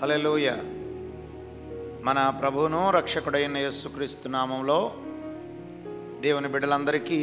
హల్లెలూయ మన ప్రభువును రక్షకుడైన యేసుక్రీస్తు నామంలో దేవుని బిడ్డలందరికీ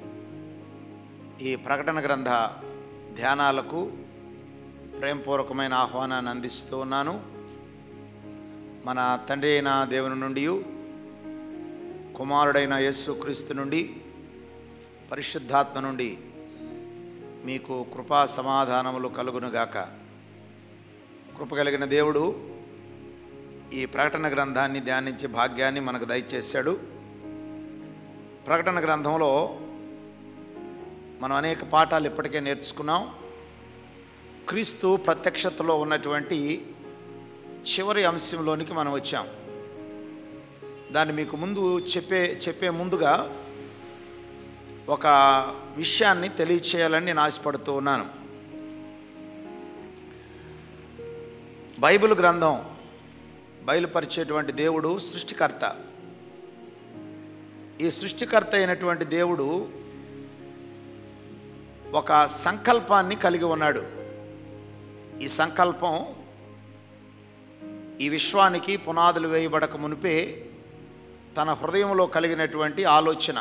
ఈ ప్రకటన గ్రంథ ధ్యానాలకు ప్రేమపూర్వకమైన ఆహ్వానాన్ని అందిస్తూ ఉన్నాను మన తండ్రి అయిన దేవుని నుండి కుమారుడైన యేసుక్రీస్తు నుండి పరిశుద్ధాత్మ నుండి మీకు కృపా సమాధానములు కలుగునుగాక కృప కలిగిన దేవుడు ఈ ప్రకటన గ్రంథాన్ని ధ్యానించే భాగ్యాన్ని మనకు దయచేశాడు ప్రకటన గ్రంథంలో మనం అనేక పాఠాలు ఇప్పటికే నేర్చుకున్నాం క్రీస్తు ప్రత్యక్షతలో ఉన్నటువంటి చివరి అంశంలోనికి మనం వచ్చాం దాన్ని మీకు ముందు చెప్పే చెప్పే ముందుగా ఒక విషయాన్ని తెలియచేయాలని నేను ఆశపడుతూ ఉన్నాను బైబిల్ గ్రంథం బయలుపరిచేటువంటి దేవుడు సృష్టికర్త ఈ సృష్టికర్త అయినటువంటి దేవుడు ఒక సంకల్పాన్ని కలిగి ఉన్నాడు ఈ సంకల్పం ఈ విశ్వానికి పునాదులు వేయబడక మునిపే తన హృదయంలో కలిగినటువంటి ఆలోచన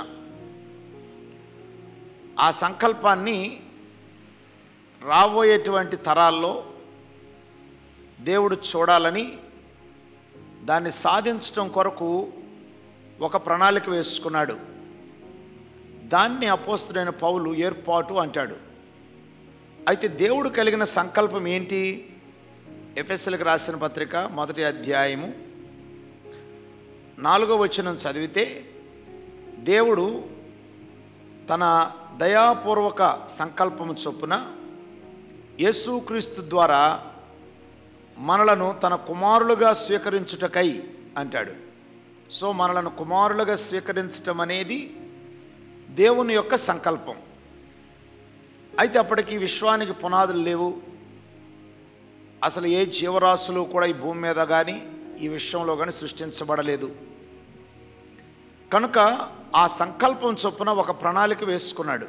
ఆ సంకల్పాన్ని రాబోయేటువంటి తరాల్లో దేవుడు చూడాలని దాన్ని సాధించటం కొరకు ఒక ప్రణాళిక వేసుకున్నాడు దాన్ని అపోస్తుడైన పౌలు ఏర్పాటు అంటాడు అయితే దేవుడు కలిగిన సంకల్పం ఏంటి ఎఫ్ఎస్ఎల్కి రాసిన పత్రిక మొదటి అధ్యాయము నాలుగో వచనం చదివితే దేవుడు తన దయాపూర్వక సంకల్పము చొప్పున యేసుక్రీస్తు ద్వారా మనలను తన కుమారులుగా స్వీకరించుటకై అంటాడు సో మనలను కుమారులుగా స్వీకరించటం అనేది దేవుని యొక్క సంకల్పం అయితే అప్పటికి విశ్వానికి పునాదులు లేవు అసలు ఏ జీవరాశులు కూడా ఈ భూమి మీద కానీ ఈ విశ్వంలో కానీ సృష్టించబడలేదు కనుక ఆ సంకల్పం చొప్పున ఒక ప్రణాళిక వేసుకున్నాడు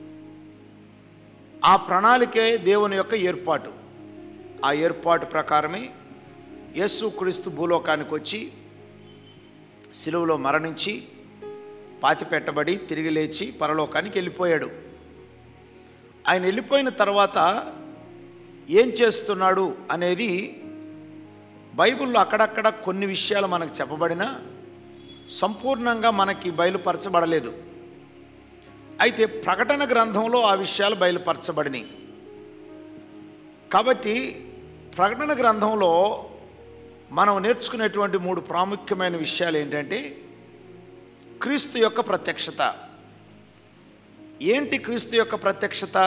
ఆ ప్రణాళికే దేవుని యొక్క ఏర్పాటు ఆ ఏర్పాటు ప్రకారమే యేసుక్రీస్తు భూలోకానికి వచ్చి సిలువలో మరణించి పాతిపెట్టబడి తిరిగి లేచి పరలోకానికి వెళ్ళిపోయాడు ఆయన వెళ్ళిపోయిన తర్వాత ఏం చేస్తున్నాడు అనేది బైబిల్లో అక్కడక్కడ కొన్ని విషయాలు మనకు చెప్పబడినా సంపూర్ణంగా మనకి బయలుపరచబడలేదు అయితే ప్రకటన గ్రంథంలో ఆ విషయాలు బయలుపరచబడినాయి కాబట్టి ప్రకటన గ్రంథంలో మనం నేర్చుకునేటువంటి మూడు ప్రాముఖ్యమైన విషయాలు ఏంటంటే క్రీస్తు యొక్క ప్రత్యక్షత ఏంటి క్రీస్తు యొక్క ప్రత్యక్షత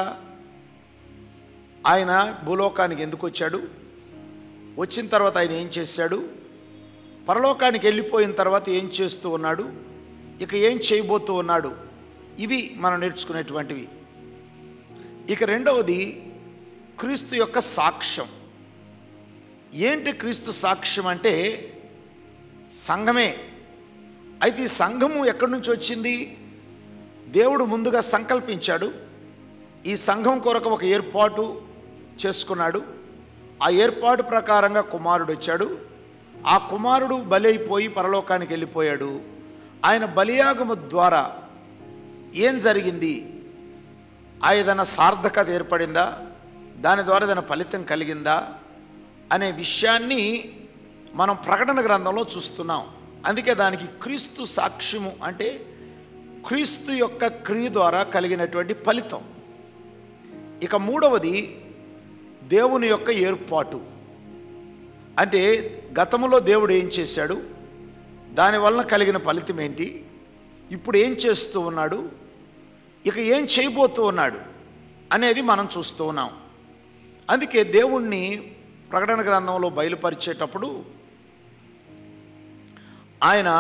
ఆయన భూలోకానికి ఎందుకు వచ్చాడు వచ్చిన తర్వాత ఆయన ఏం చేశాడు పరలోకానికి వెళ్ళిపోయిన తర్వాత ఏం చేస్తూ ఉన్నాడు ఇక ఏం చేయబోతూ ఉన్నాడు ఇవి మనం నేర్చుకునేటువంటివి ఇక రెండవది క్రీస్తు యొక్క సాక్ష్యం ఏంటి క్రీస్తు సాక్ష్యం అంటే సంఘమే అయితే ఈ సంఘము ఎక్కడి నుంచి వచ్చింది దేవుడు ముందుగా సంకల్పించాడు ఈ సంఘం కొరకు ఒక ఏర్పాటు చేసుకున్నాడు ఆ ఏర్పాటు ప్రకారంగా కుమారుడు వచ్చాడు ఆ కుమారుడు బలైపోయి పరలోకానికి వెళ్ళిపోయాడు ఆయన బలియాగము ద్వారా ఏం జరిగింది ఆ ఏదైనా సార్థకత ఏర్పడిందా దాని ద్వారా ఏదైనా ఫలితం కలిగిందా అనే విషయాన్ని మనం ప్రకటన గ్రంథంలో చూస్తున్నాం అందుకే దానికి క్రీస్తు సాక్ష్యము అంటే క్రీస్తు యొక్క క్రియ ద్వారా కలిగినటువంటి ఫలితం ఇక మూడవది దేవుని యొక్క ఏర్పాటు అంటే గతంలో దేవుడు ఏం చేశాడు దానివలన కలిగిన ఫలితం ఏంటి ఇప్పుడు ఏం చేస్తూ ఉన్నాడు ఇక ఏం చేయబోతూ ఉన్నాడు అనేది మనం చూస్తూ ఉన్నాం అందుకే దేవుణ్ణి ప్రకటన గ్రంథంలో బయలుపరిచేటప్పుడు ఆయన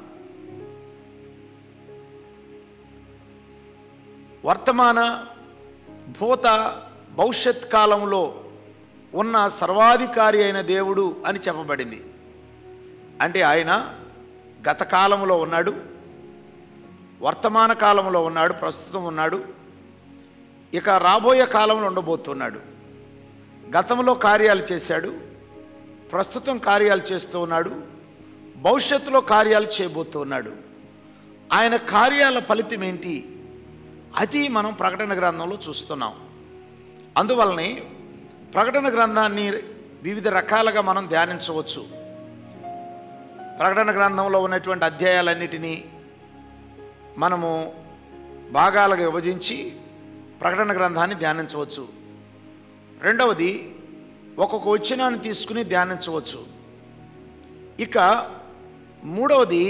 వర్తమాన భూత భవిష్యత్ కాలంలో ఉన్న సర్వాధికారి అయిన దేవుడు అని చెప్పబడింది అంటే ఆయన గత కాలంలో ఉన్నాడు వర్తమాన కాలంలో ఉన్నాడు ప్రస్తుతం ఉన్నాడు ఇక రాబోయే కాలంలో ఉండబోతున్నాడు గతంలో కార్యాలు చేశాడు ప్రస్తుతం కార్యాలు చేస్తూ ఉన్నాడు భవిష్యత్తులో కార్యాలు చేయబోతూ ఉన్నాడు ఆయన కార్యాల ఫలితం ఏంటి అది మనం ప్రకటన గ్రంథంలో చూస్తున్నాం అందువలనే ప్రకటన గ్రంథాన్ని వివిధ రకాలుగా మనం ధ్యానించవచ్చు ప్రకటన గ్రంథంలో ఉన్నటువంటి అధ్యాయాలన్నిటినీ మనము భాగాలుగా విభజించి ప్రకటన గ్రంథాన్ని ధ్యానించవచ్చు రెండవది ఒక్కొక్క వచనాన్ని తీసుకుని ధ్యానించవచ్చు ఇక మూడవది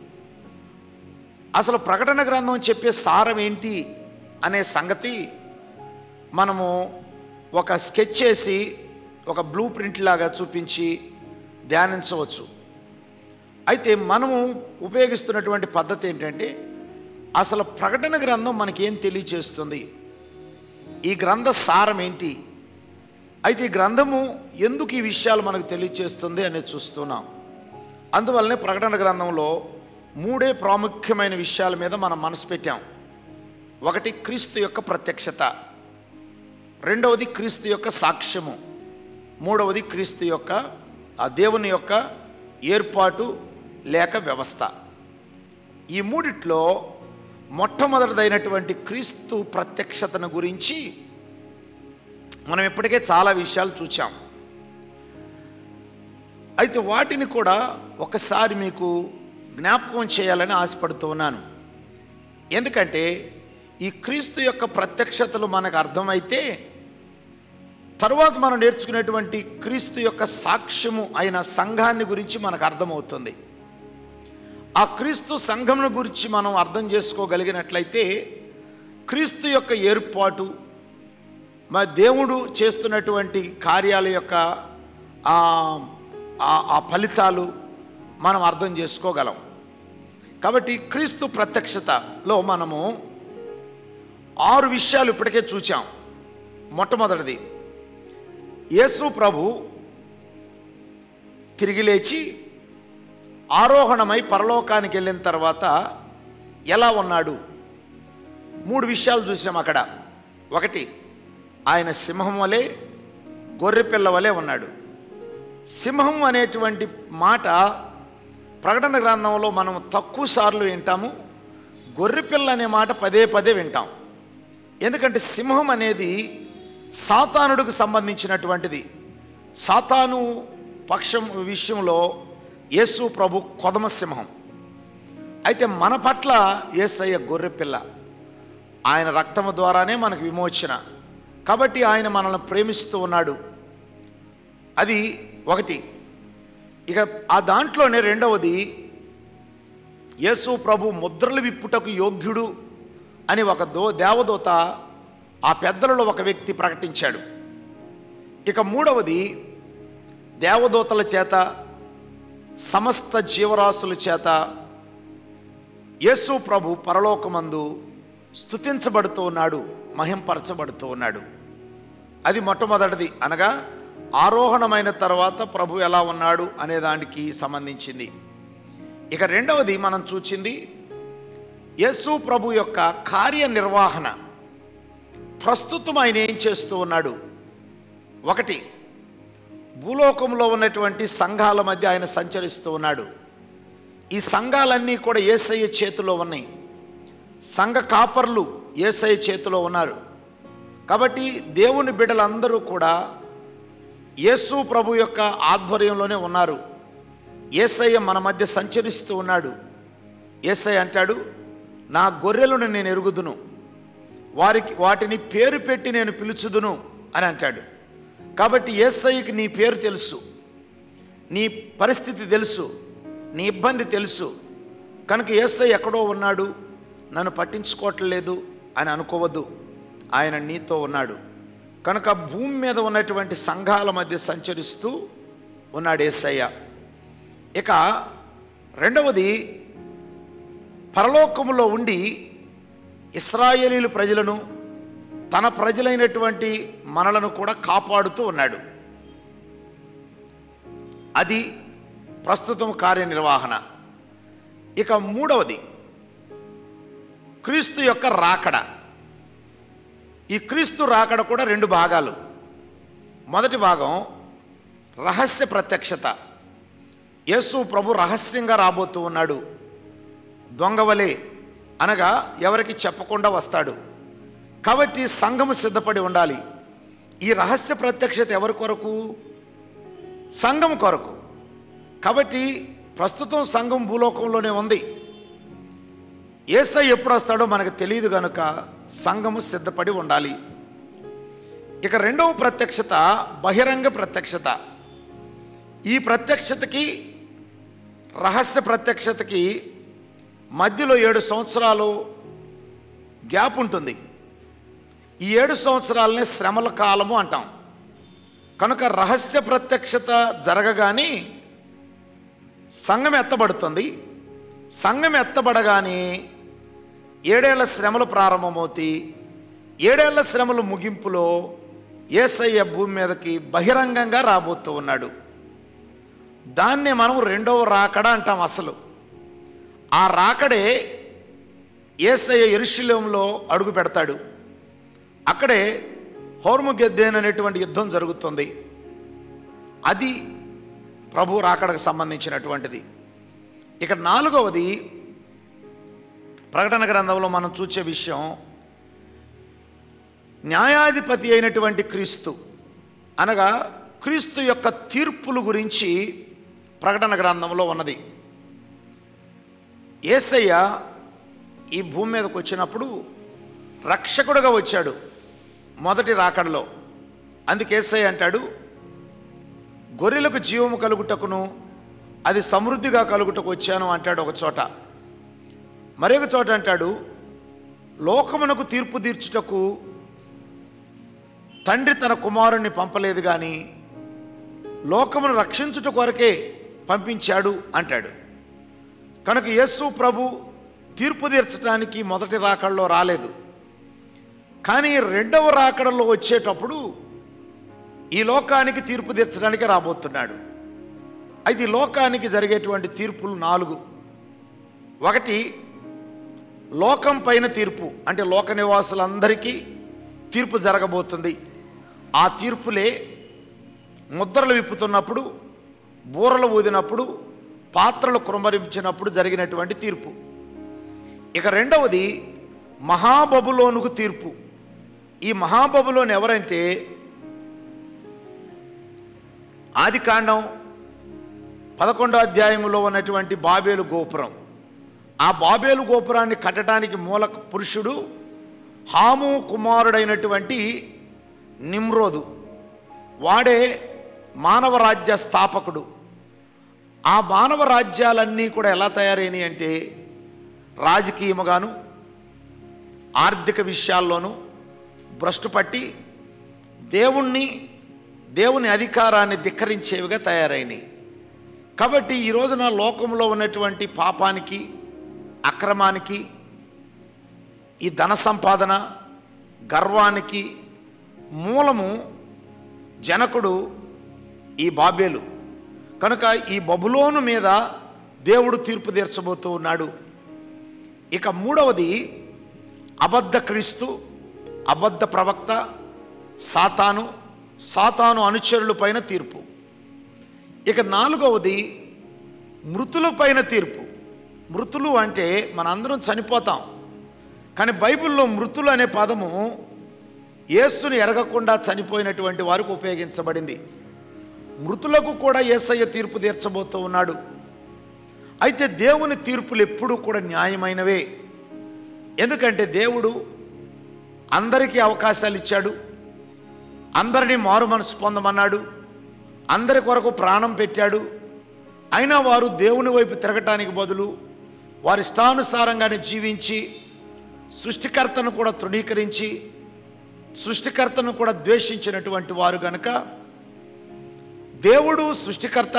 అసలు ప్రకటన గ్రంథం చెప్పే సారం ఏంటి అనే సంగతి మనము ఒక స్కెచ్ చేసి ఒక బ్లూ ప్రింట్ లాగా చూపించి ధ్యానించవచ్చు అయితే మనము ఉపయోగిస్తున్నటువంటి పద్ధతి ఏంటంటే అసలు ప్రకటన గ్రంథం మనకేం తెలియచేస్తుంది ఈ గ్రంథ సారం ఏంటి అయితే ఈ గ్రంథము ఎందుకు ఈ విషయాలు మనకు తెలియచేస్తుంది అనేది చూస్తున్నాం అందువల్లనే ప్రకటన గ్రంథంలో మూడే ప్రాముఖ్యమైన విషయాల మీద మనం మనసు పెట్టాం ఒకటి క్రీస్తు యొక్క ప్రత్యక్షత రెండవది క్రీస్తు యొక్క సాక్ష్యము మూడవది క్రీస్తు యొక్క ఆ దేవుని యొక్క ఏర్పాటు లేక వ్యవస్థ ఈ మూడిట్లో మొట్టమొదటిదైనటువంటి క్రీస్తు ప్రత్యక్షతను గురించి మనం ఇప్పటికే చాలా విషయాలు చూచాం అయితే వాటిని కూడా ఒకసారి మీకు జ్ఞాపకం చేయాలని ఆశపడుతూ ఉన్నాను ఎందుకంటే ఈ క్రీస్తు యొక్క ప్రత్యక్షతలు మనకు అర్థమైతే తర్వాత మనం నేర్చుకునేటువంటి క్రీస్తు యొక్క సాక్ష్యము అయిన సంఘాన్ని గురించి మనకు అర్థమవుతుంది ఆ క్రీస్తు సంఘమును గురించి మనం అర్థం చేసుకోగలిగినట్లయితే క్రీస్తు యొక్క ఏర్పాటు మా దేవుడు చేస్తున్నటువంటి కార్యాల యొక్క ఆ ఆ- ఆ ఫలితాలు మనం అర్థం చేసుకోగలం కాబట్టి క్రీస్తు ప్రత్యక్షతలో మనము ఆరు విషయాలు ఇప్పటికే చూచాం మొట్టమొదటిది యేసు ప్రభు తిరిగి లేచి ఆరోహణమై పరలోకానికి వెళ్ళిన తర్వాత ఎలా ఉన్నాడు మూడు విషయాలు చూసాం అక్కడ ఒకటి ఆయన సింహం వలె గొర్రెపిల్ల వలె ఉన్నాడు సింహం అనేటువంటి మాట ప్రకటన గ్రంథంలో మనం తక్కువ సార్లు వింటాము గొర్రెపిల్ల అనే మాట పదే పదే వింటాం ఎందుకంటే సింహం అనేది సాతానుడికి సంబంధించినటువంటిది సాతాను పక్షం విషయంలో యేసు ప్రభు కొదమ సింహం అయితే మన పట్ల యేసయ్య గొర్రెపిల్ల ఆయన రక్తము ద్వారానే మనకు విమోచన కాబట్టి ఆయన మనల్ని ప్రేమిస్తూ ఉన్నాడు అది ఒకటి ఇక ఆ దాంట్లోనే రెండవది యేసు ప్రభు ముద్రలు విప్పుటకు యోగ్యుడు అని ఒక దో దేవదూత ఆ పెద్దలలో ఒక వ్యక్తి ప్రకటించాడు ఇక మూడవది దేవదూతల చేత సమస్త జీవరాశుల చేత యేసు ప్రభు పరలోకమందు స్తుతించబడుతూ ఉన్నాడు మహింపరచబడుతూ ఉన్నాడు అది మొట్టమొదటిది అనగా ఆరోహణమైన తర్వాత ప్రభు ఎలా ఉన్నాడు అనే దానికి సంబంధించింది ఇక రెండవది మనం చూచింది యేసు ప్రభు యొక్క కార్యనిర్వహణ ప్రస్తుతం ఆయన ఏం చేస్తూ ఉన్నాడు ఒకటి భూలోకంలో ఉన్నటువంటి సంఘాల మధ్య ఆయన సంచరిస్తూ ఉన్నాడు ఈ సంఘాలన్నీ కూడా ఏసయ్య చేతిలో ఉన్నాయి సంఘ కాపర్లు ఏసయ్య చేతిలో ఉన్నారు కాబట్టి దేవుని బిడ్డలందరూ కూడా యేసు ప్రభు యొక్క ఆధ్వర్యంలోనే ఉన్నారు ఏసయ్య మన మధ్య సంచరిస్తూ ఉన్నాడు ఏసయ్య అంటాడు నా గొర్రెలను నేను ఎరుగుదును వారికి వాటిని పేరు పెట్టి నేను పిలుచుదును అని అంటాడు కాబట్టి ఏసయ్యకి నీ పేరు తెలుసు నీ పరిస్థితి తెలుసు నీ ఇబ్బంది తెలుసు కనుక ఏసై ఎక్కడో ఉన్నాడు నన్ను పట్టించుకోవట్లేదు అని అనుకోవద్దు ఆయన నీతో ఉన్నాడు కనుక భూమి మీద ఉన్నటువంటి సంఘాల మధ్య సంచరిస్తూ ఉన్నాడు ఏసయ్య ఇక రెండవది పరలోకములో ఉండి ఇస్రాయేలీలు ప్రజలను తన ప్రజలైనటువంటి మనలను కూడా కాపాడుతూ ఉన్నాడు అది ప్రస్తుతం కార్యనిర్వహణ ఇక మూడవది క్రీస్తు యొక్క రాకడ ఈ క్రీస్తు రాకడ కూడా రెండు భాగాలు మొదటి భాగం రహస్య ప్రత్యక్షత యేసు ప్రభు రహస్యంగా రాబోతూ ఉన్నాడు దొంగవలే అనగా ఎవరికి చెప్పకుండా వస్తాడు కాబట్టి సంఘము సిద్ధపడి ఉండాలి ఈ రహస్య ప్రత్యక్షత ఎవరి కొరకు సంఘం కొరకు కాబట్టి ప్రస్తుతం సంఘం భూలోకంలోనే ఉంది ఏసై ఎప్పుడు వస్తాడో మనకు తెలియదు కనుక సంఘము సిద్ధపడి ఉండాలి ఇక రెండవ ప్రత్యక్షత బహిరంగ ప్రత్యక్షత ఈ ప్రత్యక్షతకి రహస్య ప్రత్యక్షతకి మధ్యలో ఏడు సంవత్సరాలు గ్యాప్ ఉంటుంది ఈ ఏడు సంవత్సరాలనే శ్రమల కాలము అంటాం కనుక రహస్య ప్రత్యక్షత జరగగానే సంఘం ఎత్తబడుతుంది సంఘం ఎత్తబడగానే ఏడేళ్ల శ్రమలు ప్రారంభమవుతాయి ఏడేళ్ల శ్రమల ముగింపులో ఏసయ్య భూమి మీదకి బహిరంగంగా రాబోతూ ఉన్నాడు దాన్నే మనం రెండవ రాకడ అంటాం అసలు ఆ రాకడే ఏసయ్య ఎరుశల్యంలో అడుగు పెడతాడు అక్కడే హోర్ముగెద్దేన్ అనేటువంటి యుద్ధం జరుగుతుంది అది ప్రభు రాకడకు సంబంధించినటువంటిది ఇక నాలుగవది ప్రకటన గ్రంథంలో మనం చూసే విషయం న్యాయాధిపతి అయినటువంటి క్రీస్తు అనగా క్రీస్తు యొక్క తీర్పుల గురించి ప్రకటన గ్రంథంలో ఉన్నది ఏసయ్య ఈ భూమి మీదకి వచ్చినప్పుడు రక్షకుడుగా వచ్చాడు మొదటి రాకడలో అందుకే ఏసయ్య అంటాడు గొర్రెలకు జీవము కలుగుటకును అది సమృద్ధిగా కలుగుటకు వచ్చాను అంటాడు ఒక చోట మరొక చోట అంటాడు లోకమునకు తీర్పు తీర్చుటకు తండ్రి తన కుమారుణ్ణి పంపలేదు కానీ లోకమును రక్షించుట కొరకే పంపించాడు అంటాడు కనుక యేసు ప్రభు తీర్పు తీర్చడానికి మొదటి రాకడలో రాలేదు కానీ రెండవ రాకడలో వచ్చేటప్పుడు ఈ లోకానికి తీర్పు తీర్చడానికి రాబోతున్నాడు అయితే ఈ లోకానికి జరిగేటువంటి తీర్పులు నాలుగు ఒకటి లోకం పైన తీర్పు అంటే లోక నివాసులందరికీ తీర్పు జరగబోతుంది ఆ తీర్పులే ముద్రలు విప్పుతున్నప్పుడు బూరలు ఊదినప్పుడు పాత్రలు కుమ్మరించినప్పుడు జరిగినటువంటి తీర్పు ఇక రెండవది మహాబబులోనుకు తీర్పు ఈ మహాబబులోని ఎవరంటే ఆది కాండం పదకొండో అధ్యాయంలో ఉన్నటువంటి బాబేలు గోపురం ఆ బాబేలు గోపురాన్ని కట్టడానికి మూల పురుషుడు హాము కుమారుడైనటువంటి నిమ్రోదు వాడే మానవ రాజ్య స్థాపకుడు ఆ మానవ రాజ్యాలన్నీ కూడా ఎలా తయారైనాయి అంటే రాజకీయముగాను ఆర్థిక విషయాల్లోనూ భ్రష్టు పట్టి దేవుణ్ణి దేవుని అధికారాన్ని ధిక్కరించేవిగా తయారైనాయి కాబట్టి ఈ రోజున లోకంలో ఉన్నటువంటి పాపానికి అక్రమానికి ఈ ధన సంపాదన గర్వానికి మూలము జనకుడు ఈ బాబేలు కనుక ఈ బబులోను మీద దేవుడు తీర్పు తీర్చబోతూ ఉన్నాడు ఇక మూడవది అబద్ధ క్రీస్తు అబద్ధ ప్రవక్త సాతాను సాతాను అనుచరుల పైన తీర్పు ఇక నాలుగవది మృతుల పైన తీర్పు మృతులు అంటే మనందరం చనిపోతాం కానీ బైబిల్లో మృతులు అనే పదము యేసుని ఎరగకుండా చనిపోయినటువంటి వారికి ఉపయోగించబడింది మృతులకు కూడా యేసయ్య తీర్పు తీర్చబోతూ ఉన్నాడు అయితే దేవుని తీర్పులు ఎప్పుడూ కూడా న్యాయమైనవే ఎందుకంటే దేవుడు అందరికీ అవకాశాలు ఇచ్చాడు అందరినీ మారు మనసు పొందమన్నాడు అందరి కొరకు ప్రాణం పెట్టాడు అయినా వారు దేవుని వైపు తిరగటానికి బదులు వారి ఇష్టానుసారంగానే జీవించి సృష్టికర్తను కూడా తృణీకరించి సృష్టికర్తను కూడా ద్వేషించినటువంటి వారు గనుక దేవుడు సృష్టికర్త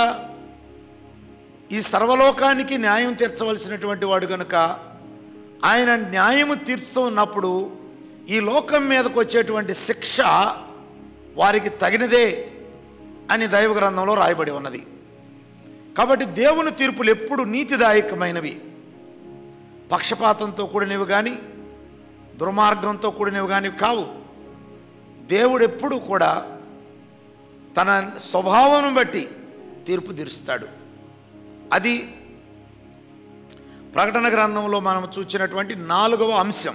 ఈ సర్వలోకానికి న్యాయం తీర్చవలసినటువంటి వాడు గనుక ఆయన న్యాయము తీర్చుతూ ఉన్నప్పుడు ఈ లోకం మీదకు వచ్చేటువంటి శిక్ష వారికి తగినదే అని దైవ గ్రంథంలో రాయబడి ఉన్నది కాబట్టి దేవుని తీర్పులు ఎప్పుడు నీతిదాయకమైనవి పక్షపాతంతో కూడినవి కానీ దుర్మార్గంతో కూడినవి కానీ కావు దేవుడు ఎప్పుడు కూడా తన స్వభావం బట్టి తీర్పు తీరుస్తాడు అది ప్రకటన గ్రంథంలో మనం చూసినటువంటి నాలుగవ అంశం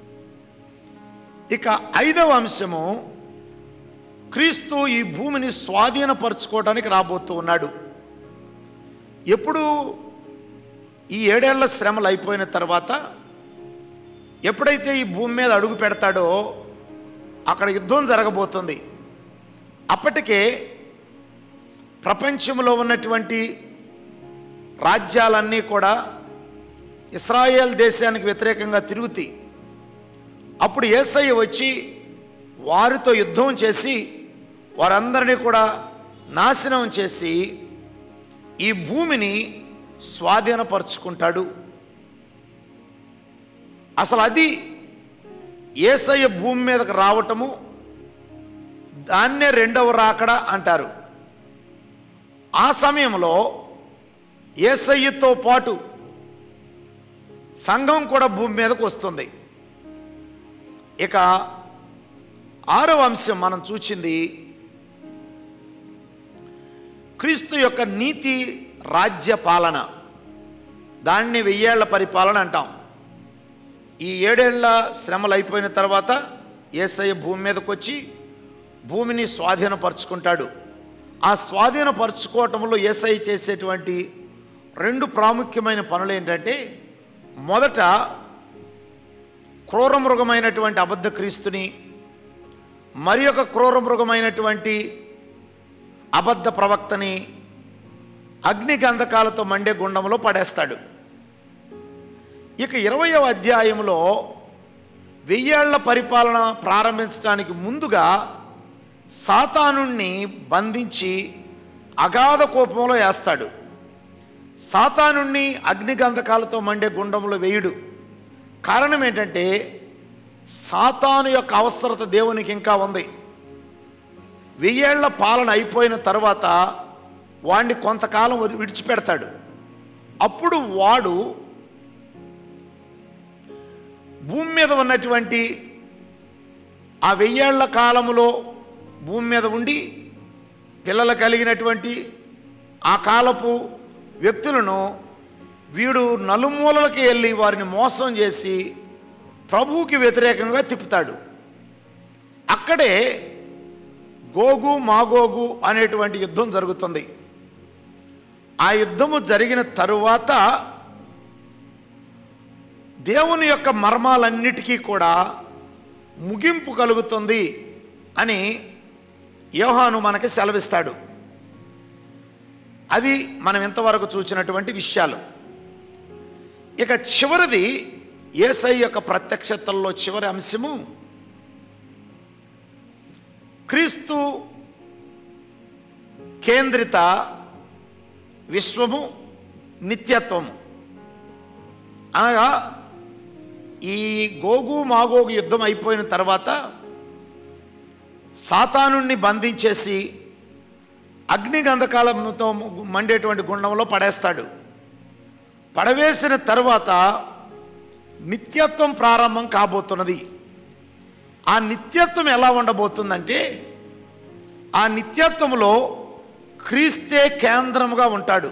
ఇక ఐదవ అంశము క్రీస్తు ఈ భూమిని స్వాధీనపరచుకోవడానికి రాబోతూ ఉన్నాడు ఎప్పుడు ఈ ఏడేళ్ల శ్రమలు అయిపోయిన తర్వాత ఎప్పుడైతే ఈ భూమి మీద అడుగు పెడతాడో అక్కడ యుద్ధం జరగబోతుంది అప్పటికే ప్రపంచంలో ఉన్నటువంటి రాజ్యాలన్నీ కూడా ఇస్రాయేల్ దేశానికి వ్యతిరేకంగా తిరుగుతాయి అప్పుడు ఏసయ్య వచ్చి వారితో యుద్ధం చేసి వారందరినీ కూడా నాశనం చేసి ఈ భూమిని స్వాధీనపరుచుకుంటాడు అసలు అది ఏసయ్య భూమి మీదకి రావటము దాన్నే రెండవ రాకడ అంటారు ఆ సమయంలో ఏసయ్యతో పాటు సంఘం కూడా భూమి మీదకు వస్తుంది ఇక ఆరవ అంశం మనం చూచింది క్రీస్తు యొక్క నీతి రాజ్య పాలన దాన్ని వెయ్యేళ్ల పరిపాలన అంటాం ఈ ఏడేళ్ల శ్రమలు అయిపోయిన తర్వాత ఏసయ్య భూమి మీదకి వచ్చి భూమిని స్వాధీనపరుచుకుంటాడు ఆ స్వాధీనపరుచుకోవటంలో ఏసఐ చేసేటువంటి రెండు ప్రాముఖ్యమైన పనులు ఏంటంటే మొదట క్రూర మృగమైనటువంటి అబద్ధ క్రీస్తుని మరి ఒక క్రూర మృగమైనటువంటి అబద్ధ ప్రవక్తని అగ్ని గంధకాలతో మండే గుండంలో పడేస్తాడు ఇక ఇరవయవ అధ్యాయంలో వెయ్యేళ్ల పరిపాలన ప్రారంభించడానికి ముందుగా సాతానుణ్ణి బంధించి అగాధ కోపంలో వేస్తాడు సాతానుణ్ణి అగ్నిగంధకాలతో మండే గుండంలో వేయుడు కారణం ఏంటంటే సాతాను యొక్క అవసరత దేవునికి ఇంకా ఉంది వెయ్యేళ్ల పాలన అయిపోయిన తర్వాత వాడిని కొంతకాలం వదిలి విడిచిపెడతాడు అప్పుడు వాడు భూమి మీద ఉన్నటువంటి ఆ వెయ్యేళ్ల కాలములో భూమి మీద ఉండి పిల్లలు కలిగినటువంటి ఆ కాలపు వ్యక్తులను వీడు నలుమూలలకి వెళ్ళి వారిని మోసం చేసి ప్రభువుకి వ్యతిరేకంగా తిప్పుతాడు అక్కడే గోగు మాగోగు అనేటువంటి యుద్ధం జరుగుతుంది ఆ యుద్ధము జరిగిన తరువాత దేవుని యొక్క మర్మాలన్నిటికీ కూడా ముగింపు కలుగుతుంది అని యోహాను మనకి సెలవిస్తాడు అది మనం ఇంతవరకు చూసినటువంటి విషయాలు ఇక చివరిది ఏసై యొక్క ప్రత్యక్షతల్లో చివరి అంశము క్రీస్తు కేంద్రిత విశ్వము నిత్యత్వము అనగా ఈ గోగు మాగోగు యుద్ధం అయిపోయిన తర్వాత సాతానుణ్ణి బంధించేసి అగ్ని గంధకాలంతో మండేటువంటి గుండంలో పడేస్తాడు పడవేసిన తరువాత నిత్యత్వం ప్రారంభం కాబోతున్నది ఆ నిత్యత్వం ఎలా ఉండబోతుందంటే ఆ నిత్యత్వంలో క్రీస్తే కేంద్రముగా ఉంటాడు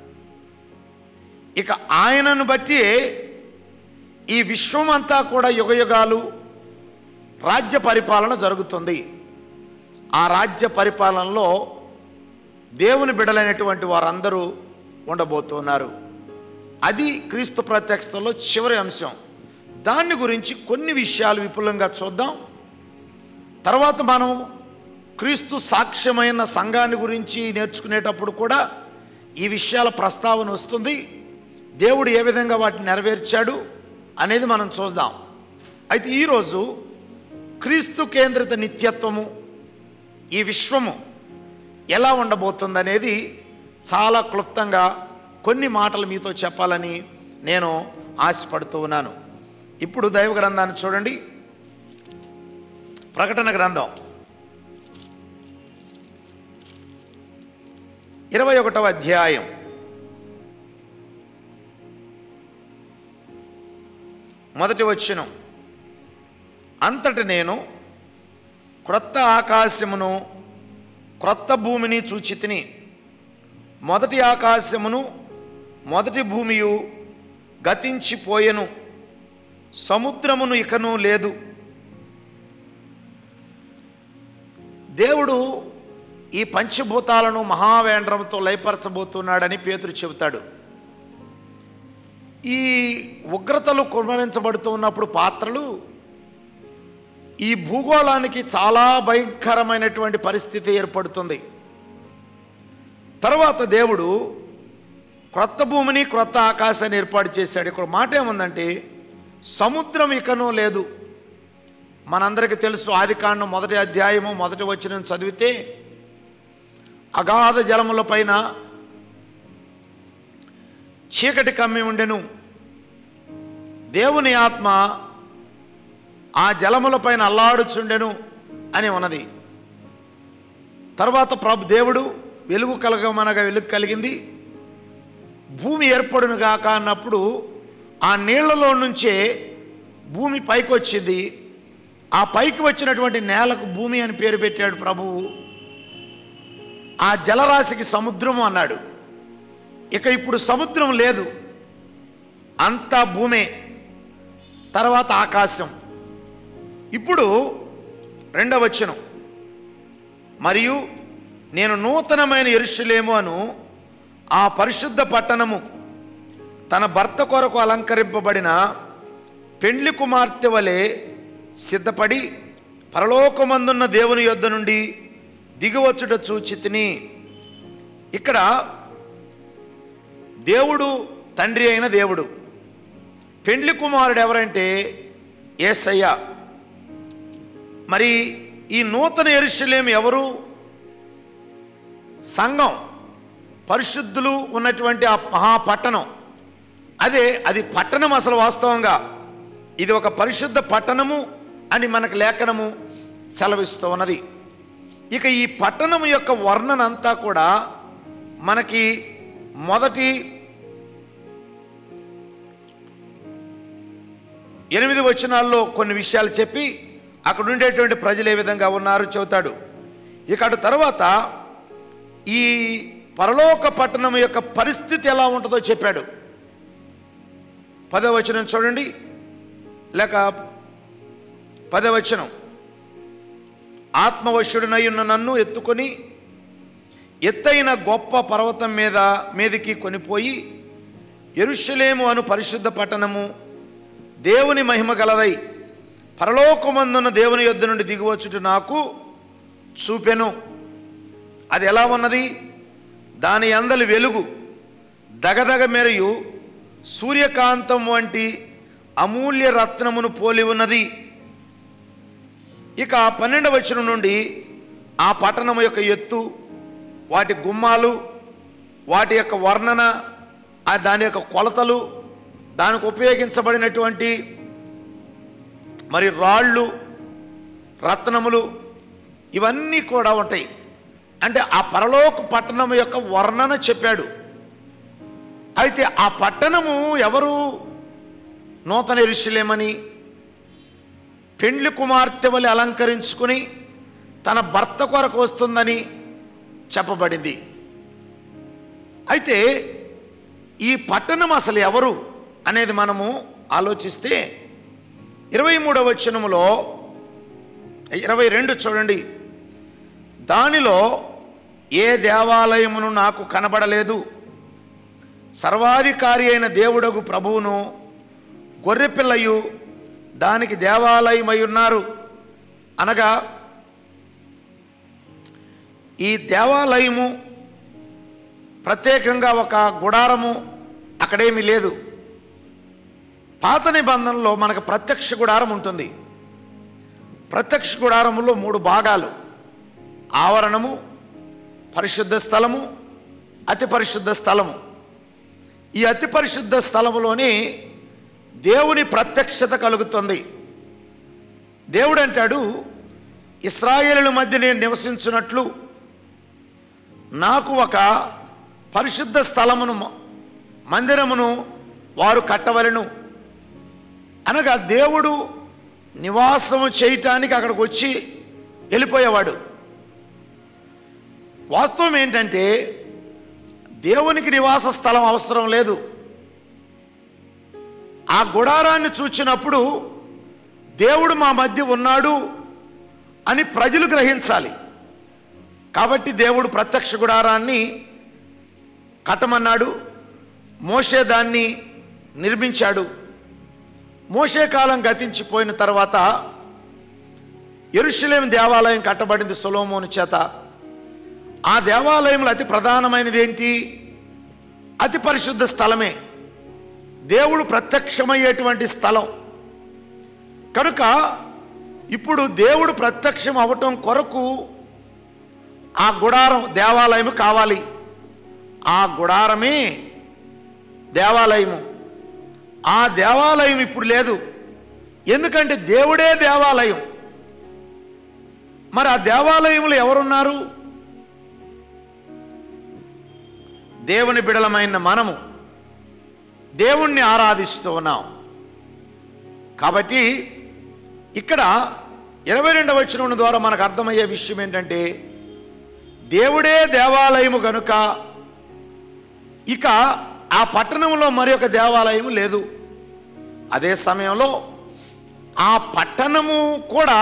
ఇక ఆయనను బట్టి ఈ విశ్వం అంతా కూడా యుగయుగాలు రాజ్య పరిపాలన జరుగుతుంది ఆ రాజ్య పరిపాలనలో దేవుని బిడలైనటువంటి వారందరూ ఉండబోతున్నారు అది క్రీస్తు ప్రత్యక్షతలో చివరి అంశం దాన్ని గురించి కొన్ని విషయాలు విపులంగా చూద్దాం తర్వాత మనం క్రీస్తు సాక్ష్యమైన సంఘాన్ని గురించి నేర్చుకునేటప్పుడు కూడా ఈ విషయాల ప్రస్తావన వస్తుంది దేవుడు ఏ విధంగా వాటిని నెరవేర్చాడు అనేది మనం చూద్దాం అయితే ఈరోజు క్రీస్తు కేంద్రిత నిత్యత్వము ఈ విశ్వము ఎలా ఉండబోతుందనేది చాలా క్లుప్తంగా కొన్ని మాటలు మీతో చెప్పాలని నేను ఆశపడుతూ ఉన్నాను ఇప్పుడు దైవ గ్రంథాన్ని చూడండి ప్రకటన గ్రంథం ఇరవై ఒకటవ అధ్యాయం మొదటి వచ్చినం అంతటి నేను క్రొత్త ఆకాశమును క్రొత్త భూమిని చూచితిని మొదటి ఆకాశమును మొదటి భూమియు గతించిపోయెను సముద్రమును ఇకను లేదు దేవుడు ఈ పంచభూతాలను మహావేంద్రంతో లయపరచబోతున్నాడని పేతురు చెబుతాడు ఈ ఉగ్రతలు కుమరించబడుతూ ఉన్నప్పుడు పాత్రలు ఈ భూగోళానికి చాలా భయంకరమైనటువంటి పరిస్థితి ఏర్పడుతుంది తర్వాత దేవుడు క్రొత్త భూమిని క్రొత్త ఆకాశాన్ని ఏర్పాటు చేశాడు ఇక్కడ మాట ఏముందంటే సముద్రం ఇకనూ లేదు మనందరికీ తెలుసు ఆదికాండం మొదటి అధ్యాయము మొదటి వచ్చిన చదివితే అగాధ జలముల పైన చీకటి కమ్మి ఉండెను దేవుని ఆత్మ ఆ జలముల పైన అల్లాడుచుండెను అని ఉన్నది తర్వాత ప్రభు దేవుడు వెలుగు కలగమనగా వెలుగు కలిగింది భూమి ఏర్పడును గాక అన్నప్పుడు ఆ నీళ్లలో నుంచే భూమి పైకి వచ్చింది ఆ పైకి వచ్చినటువంటి నేలకు భూమి అని పేరు పెట్టాడు ప్రభువు ఆ జలరాశికి సముద్రము అన్నాడు ఇక ఇప్పుడు సముద్రం లేదు అంతా భూమే తర్వాత ఆకాశం ఇప్పుడు రెండవ వచనం మరియు నేను నూతనమైన ఎరుషులేము అను ఆ పరిశుద్ధ పట్టణము తన భర్త కొరకు అలంకరింపబడిన పెండ్లి కుమార్తె వలె సిద్ధపడి పరలోకమందున్న దేవుని యొద్ద నుండి దిగివచ్చుట చూచితిని ఇక్కడ దేవుడు తండ్రి అయిన దేవుడు పెండ్లి కుమారుడు ఎవరంటే ఏసయ్య మరి ఈ నూతన ఎరుషలేం ఎవరు సంఘం పరిశుద్ధులు ఉన్నటువంటి ఆ మహాపట్టణం అదే అది పట్టణం అసలు వాస్తవంగా ఇది ఒక పరిశుద్ధ పట్టణము అని మనకు లేఖనము సెలవిస్తూ ఉన్నది ఇక ఈ పట్టణం యొక్క వర్ణన అంతా కూడా మనకి మొదటి ఎనిమిది వచనాల్లో కొన్ని విషయాలు చెప్పి అక్కడ ఉండేటువంటి ప్రజలు ఏ విధంగా ఉన్నారు చెబుతాడు ఇక అటు తర్వాత ఈ పరలోక పట్టణం యొక్క పరిస్థితి ఎలా ఉంటుందో చెప్పాడు పదవ వచనం చూడండి లేక పదవ వచనం ఆత్మవశ్యుడినై ఉన్న నన్ను ఎత్తుకొని ఎత్తైన గొప్ప పర్వతం మీద మీదికి కొనిపోయి ఎరుషలేము అను పరిశుద్ధ పట్టణము దేవుని మహిమ గలదై పరలోకమందున్న దేవుని యొద్ద నుండి దిగువచ్చుట నాకు చూపెను అది ఎలా ఉన్నది దాని అందలి వెలుగు దగదగ మెరియు సూర్యకాంతం వంటి అమూల్య రత్నమును పోలి ఉన్నది ఇక పన్నెండవ వచనం నుండి ఆ పట్టణం యొక్క ఎత్తు వాటి గుమ్మాలు వాటి యొక్క వర్ణన ఆ దాని యొక్క కొలతలు దానికి ఉపయోగించబడినటువంటి మరి రాళ్ళు రత్నములు ఇవన్నీ కూడా ఉంటాయి అంటే ఆ పరలోక పట్టణం యొక్క వర్ణన చెప్పాడు అయితే ఆ పట్టణము ఎవరు నూతన ఋషులేమని పెండ్లి కుమార్తె వలె అలంకరించుకుని తన భర్త కొరకు వస్తుందని చెప్పబడింది అయితే ఈ పట్టణం అసలు ఎవరు అనేది మనము ఆలోచిస్తే ఇరవై మూడవ వచనములో ఇరవై రెండు చూడండి దానిలో ఏ దేవాలయమును నాకు కనబడలేదు సర్వాధికారి అయిన దేవుడగు ప్రభువును గొర్రెపిల్లయు దానికి దేవాలయమై ఉన్నారు అనగా ఈ దేవాలయము ప్రత్యేకంగా ఒక గుడారము అక్కడేమీ లేదు పాత నిబంధనలో మనకు ప్రత్యక్ష గుడారం ఉంటుంది ప్రత్యక్ష గుడారములో మూడు భాగాలు ఆవరణము పరిశుద్ధ స్థలము అతి పరిశుద్ధ స్థలము ఈ అతి పరిశుద్ధ స్థలములోని దేవుని ప్రత్యక్షత కలుగుతుంది దేవుడు అంటాడు ఇస్రాయేలుల మధ్య నేను నివసించున్నట్లు నాకు ఒక పరిశుద్ధ స్థలమును మందిరమును వారు కట్టవలను అనగా దేవుడు నివాసము చేయటానికి అక్కడికి వచ్చి వెళ్ళిపోయేవాడు వాస్తవం ఏంటంటే దేవునికి నివాస స్థలం అవసరం లేదు ఆ గుడారాన్ని చూచినప్పుడు దేవుడు మా మధ్య ఉన్నాడు అని ప్రజలు గ్రహించాలి కాబట్టి దేవుడు ప్రత్యక్ష గుడారాన్ని కట్టమన్నాడు మోషే దాన్ని నిర్మించాడు మోషే కాలం గతించిపోయిన తర్వాత ఎరుషలేం దేవాలయం కట్టబడింది సొలోమోను చేత ఆ దేవాలయంలో అతి ప్రధానమైనది ఏంటి అతి పరిశుద్ధ స్థలమే దేవుడు ప్రత్యక్షమయ్యేటువంటి స్థలం కనుక ఇప్పుడు దేవుడు ప్రత్యక్షం అవటం కొరకు ఆ గుడారం దేవాలయం కావాలి ఆ గుడారమే దేవాలయము ఆ దేవాలయం ఇప్పుడు లేదు ఎందుకంటే దేవుడే దేవాలయం మరి ఆ దేవాలయంలో ఎవరున్నారు దేవుని బిడలమైన మనము దేవుణ్ణి ఆరాధిస్తూ ఉన్నాం కాబట్టి ఇక్కడ ఇరవై రెండవ వచనం ద్వారా మనకు అర్థమయ్యే విషయం ఏంటంటే దేవుడే దేవాలయము గనుక ఇక ఆ పట్టణంలో మరి ఒక దేవాలయం లేదు అదే సమయంలో ఆ పట్టణము కూడా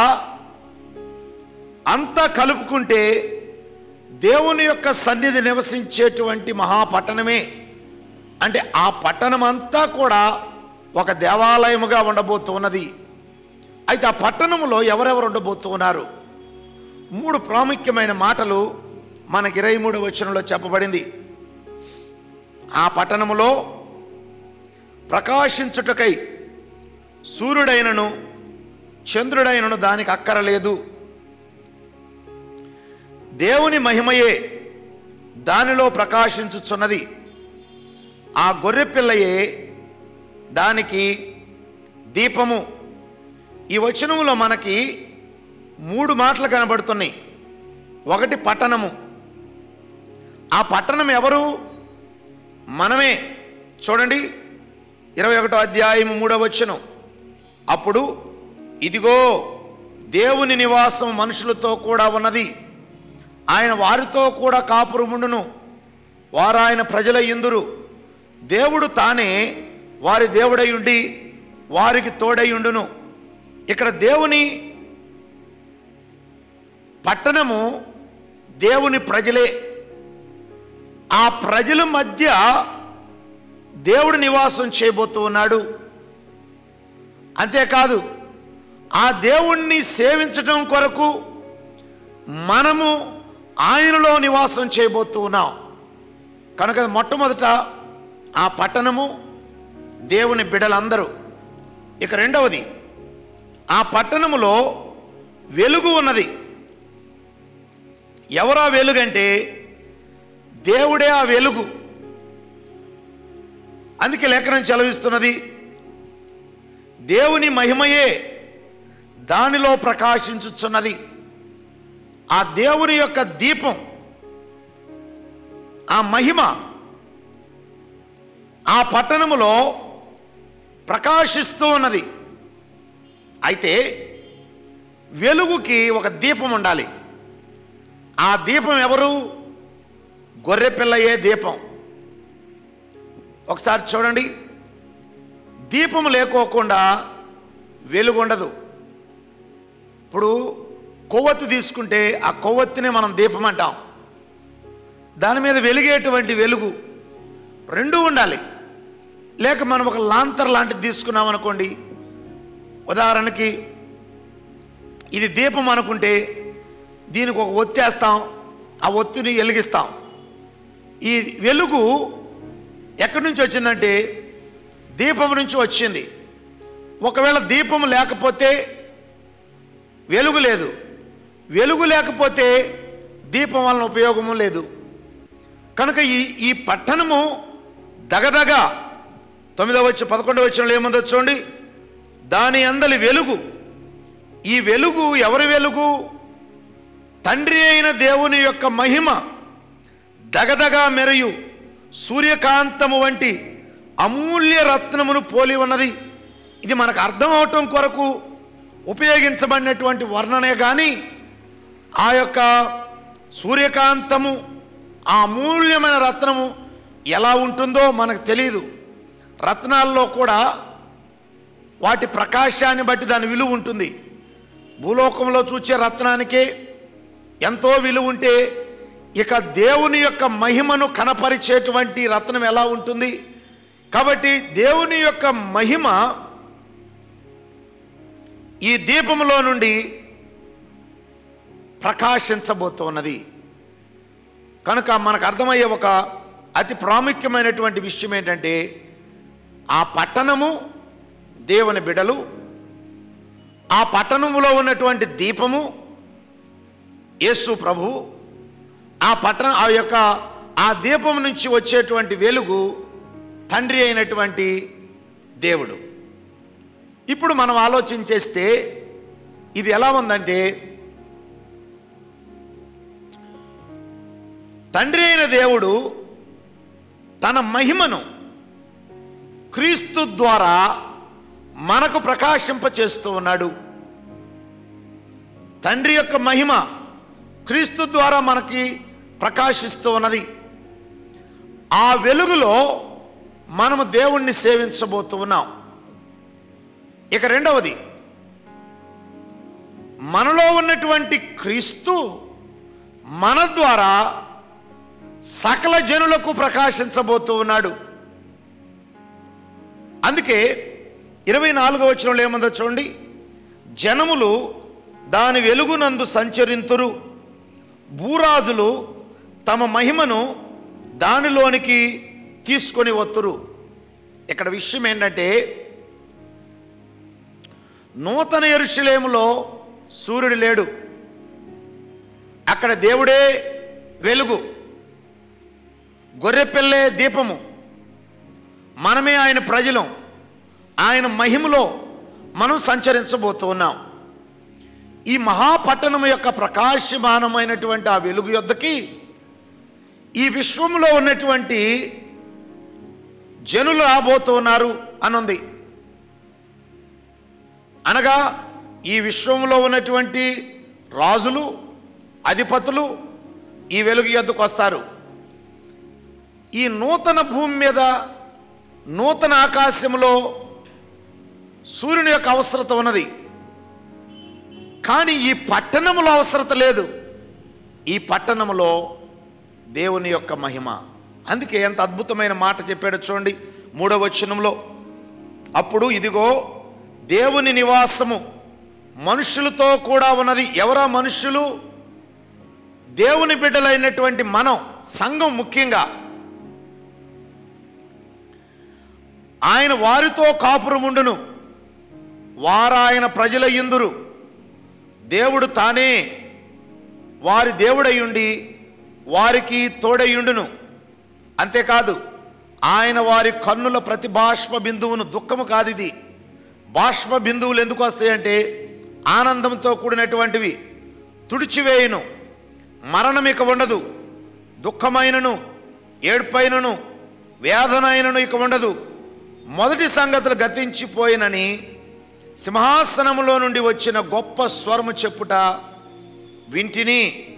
అంతా కలుపుకుంటే దేవుని యొక్క సన్నిధి నివసించేటువంటి మహాపట్టణమే అంటే ఆ పట్టణం అంతా కూడా ఒక దేవాలయముగా ఉండబోతున్నది అయితే ఆ పట్టణంలో ఎవరెవరు ఉండబోతూ ఉన్నారు మూడు ప్రాముఖ్యమైన మాటలు మనకి ఇరవై మూడు వచనంలో చెప్పబడింది ఆ పట్టణములో ప్రకాశించుటకై సూర్యుడైనను చంద్రుడైనను దానికి అక్కరలేదు దేవుని మహిమయే దానిలో ప్రకాశించుచున్నది ఆ గొర్రె పిల్లయే దానికి దీపము ఈ వచనములో మనకి మూడు మాటలు కనబడుతున్నాయి ఒకటి పట్టణము ఆ పట్టణం ఎవరు మనమే చూడండి ఇరవై ఒకటో అధ్యాయం మూడవ వచనం అప్పుడు ఇదిగో దేవుని నివాసం మనుషులతో కూడా ఉన్నది ఆయన వారితో కూడా కాపురముండును వారు ఆయన ప్రజల ఇందురు దేవుడు తానే వారి దేవుడై ఉండి వారికి తోడై ఉండును ఇక్కడ దేవుని పట్టణము దేవుని ప్రజలే ఆ ప్రజల మధ్య దేవుడు నివాసం చేయబోతూ ఉన్నాడు అంతేకాదు ఆ దేవుణ్ణి సేవించడం కొరకు మనము ఆయనలో నివాసం చేయబోతూ ఉన్నాం కనుక మొట్టమొదట ఆ పట్టణము దేవుని బిడలందరూ ఇక రెండవది ఆ పట్టణములో వెలుగు ఉన్నది ఎవరా వెలుగంటే దేవుడే ఆ వెలుగు అందుకే లేఖనం చెలవిస్తున్నది దేవుని మహిమయే దానిలో ప్రకాశించుచున్నది ఆ దేవుని యొక్క దీపం ఆ మహిమ ఆ పట్టణములో ప్రకాశిస్తూ ఉన్నది అయితే వెలుగుకి ఒక దీపం ఉండాలి ఆ దీపం ఎవరు గొర్రెపిల్లయే దీపం ఒకసారి చూడండి దీపం లేకోకుండా వెలుగు ఉండదు ఇప్పుడు కొవ్వొత్తి తీసుకుంటే ఆ కొవ్వొత్తిని మనం దీపం అంటాం దాని మీద వెలిగేటువంటి వెలుగు రెండు ఉండాలి లేక మనం ఒక లాంతర్ లాంటిది తీసుకున్నాం అనుకోండి ఉదాహరణకి ఇది దీపం అనుకుంటే దీనికి ఒక ఒత్తేస్తాం ఆ ఒత్తిని వెలిగిస్తాం ఈ వెలుగు ఎక్కడి నుంచి వచ్చిందంటే దీపం నుంచి వచ్చింది ఒకవేళ దీపం లేకపోతే వెలుగు లేదు వెలుగు లేకపోతే దీపం వలన ఉపయోగము లేదు కనుక ఈ ఈ పట్టణము దగదగ తొమ్మిదవ వచ్చి పదకొండవ వచ్చిన ఏముందో చూడండి దాని అందలి వెలుగు ఈ వెలుగు ఎవరి వెలుగు తండ్రి అయిన దేవుని యొక్క మహిమ దగదగా మెరయు సూర్యకాంతము వంటి అమూల్య రత్నమును పోలి ఉన్నది ఇది మనకు అర్థం అవటం కొరకు ఉపయోగించబడినటువంటి వర్ణనే కానీ ఆ యొక్క సూర్యకాంతము ఆ అమూల్యమైన రత్నము ఎలా ఉంటుందో మనకు తెలియదు రత్నాల్లో కూడా వాటి ప్రకాశాన్ని బట్టి దాని విలువ ఉంటుంది భూలోకంలో చూచే రత్నానికే ఎంతో విలువ ఉంటే ఇక దేవుని యొక్క మహిమను కనపరిచేటువంటి రత్నం ఎలా ఉంటుంది కాబట్టి దేవుని యొక్క మహిమ ఈ దీపములో నుండి ప్రకాశించబోతున్నది కనుక మనకు అర్థమయ్యే ఒక అతి ప్రాముఖ్యమైనటువంటి విషయం ఏంటంటే ఆ పట్టణము దేవుని బిడలు ఆ పట్టణములో ఉన్నటువంటి దీపము యేసు ప్రభు ఆ పట్టణ ఆ యొక్క ఆ దీపం నుంచి వచ్చేటువంటి వెలుగు తండ్రి అయినటువంటి దేవుడు ఇప్పుడు మనం ఆలోచన చేస్తే ఇది ఎలా ఉందంటే తండ్రి అయిన దేవుడు తన మహిమను క్రీస్తు ద్వారా మనకు ప్రకాశింపచేస్తూ ఉన్నాడు తండ్రి యొక్క మహిమ క్రీస్తు ద్వారా మనకి ప్రకాశిస్తూ ఉన్నది ఆ వెలుగులో మనము దేవుణ్ణి సేవించబోతూ ఉన్నాం ఇక రెండవది మనలో ఉన్నటువంటి క్రీస్తు మన ద్వారా సకల జనులకు ప్రకాశించబోతూ ఉన్నాడు అందుకే ఇరవై నాలుగో వచనంలో ఏముందో చూడండి జనములు దాని వెలుగునందు సంచరింతురు భూరాజులు తమ మహిమను దానిలోనికి తీసుకొని వత్తురు ఇక్కడ విషయం ఏంటంటే నూతన ఎరుషలేములో సూర్యుడు లేడు అక్కడ దేవుడే వెలుగు గొర్రెపిల్లే దీపము మనమే ఆయన ప్రజలం ఆయన మహిమలో మనం సంచరించబోతూ ఉన్నాం ఈ మహాపట్టణం యొక్క ప్రకాశమానమైనటువంటి ఆ వెలుగు యొద్దకి ఈ విశ్వంలో ఉన్నటువంటి జనులు రాబోతూ ఉన్నారు అనుంది అనగా ఈ విశ్వంలో ఉన్నటువంటి రాజులు అధిపతులు ఈ వెలుగు యొద్దకు వస్తారు ఈ నూతన భూమి మీద నూతన ఆకాశంలో సూర్యుని యొక్క అవసరత ఉన్నది కానీ ఈ పట్టణములో అవసరత లేదు ఈ పట్టణములో దేవుని యొక్క మహిమ అందుకే ఎంత అద్భుతమైన మాట చెప్పాడు చూడండి మూడవ వచనంలో అప్పుడు ఇదిగో దేవుని నివాసము మనుషులతో కూడా ఉన్నది ఎవరా మనుషులు దేవుని బిడ్డలైనటువంటి మనం సంఘం ముఖ్యంగా ఆయన వారితో కాపురముండును వారాయన ప్రజల ఇందురు దేవుడు తానే వారి దేవుడయ్యుండి వారికి తోడయ్యుండును అంతేకాదు ఆయన వారి కన్నుల ప్రతి బాష్ప బిందువును దుఃఖము కాదు ఇది బాష్ప బిందువులు ఎందుకు వస్తాయంటే ఆనందంతో కూడినటువంటివి తుడిచివేయును మరణం ఇక ఉండదు దుఃఖమైనను ఏడ్పైనను వేదనైనను ఇక ఉండదు మొదటి సంగతులు గతించిపోయినని సింహాసనములో నుండి వచ్చిన గొప్ప స్వరము చెప్పుట వింటిని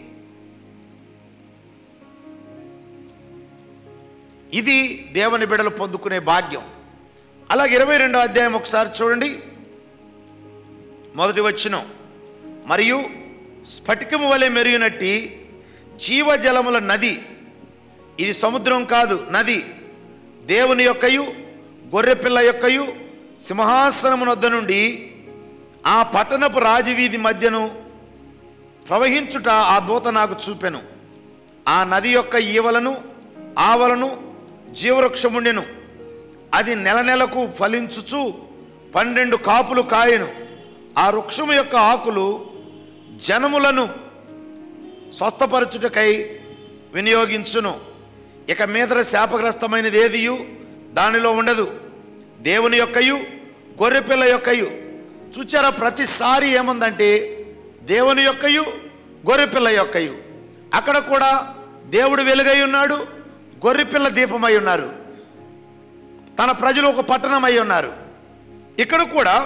ఇది దేవుని బిడలు పొందుకునే భాగ్యం అలాగే ఇరవై రెండో అధ్యాయం ఒకసారి చూడండి మొదటి వచ్చిన మరియు స్ఫటికము వలె మెరుగునట్టి జీవజలముల నది ఇది సముద్రం కాదు నది దేవుని యొక్కయు గొర్రెపిల్ల యొక్కయు సింహాసనమునొద్ద నుండి ఆ పట్టణపు రాజవీధి మధ్యను ప్రవహించుట ఆ దూత నాకు చూపెను ఆ నది యొక్క ఈవలను ఆవలను జీవవృక్షముండెను అది నెల నెలకు ఫలించుచు పన్నెండు కాపులు కాయను ఆ వృక్షము యొక్క ఆకులు జనములను స్వస్థపరచుటకై వినియోగించును ఇక మీదట శాపగ్రస్తమైనది ఏదియు దానిలో ఉండదు దేవుని యొక్కయు గొర్రెపిల్ల యొక్కయు చూచారా ప్రతిసారి ఏముందంటే దేవుని యొక్కయు గొర్రెపిల్ల యొక్కయు అక్కడ కూడా దేవుడు వెలుగై ఉన్నాడు గొర్రెపిల్ల దీపమై ఉన్నారు తన ప్రజలు ఒక పట్టణమై ఉన్నారు ఇక్కడ కూడా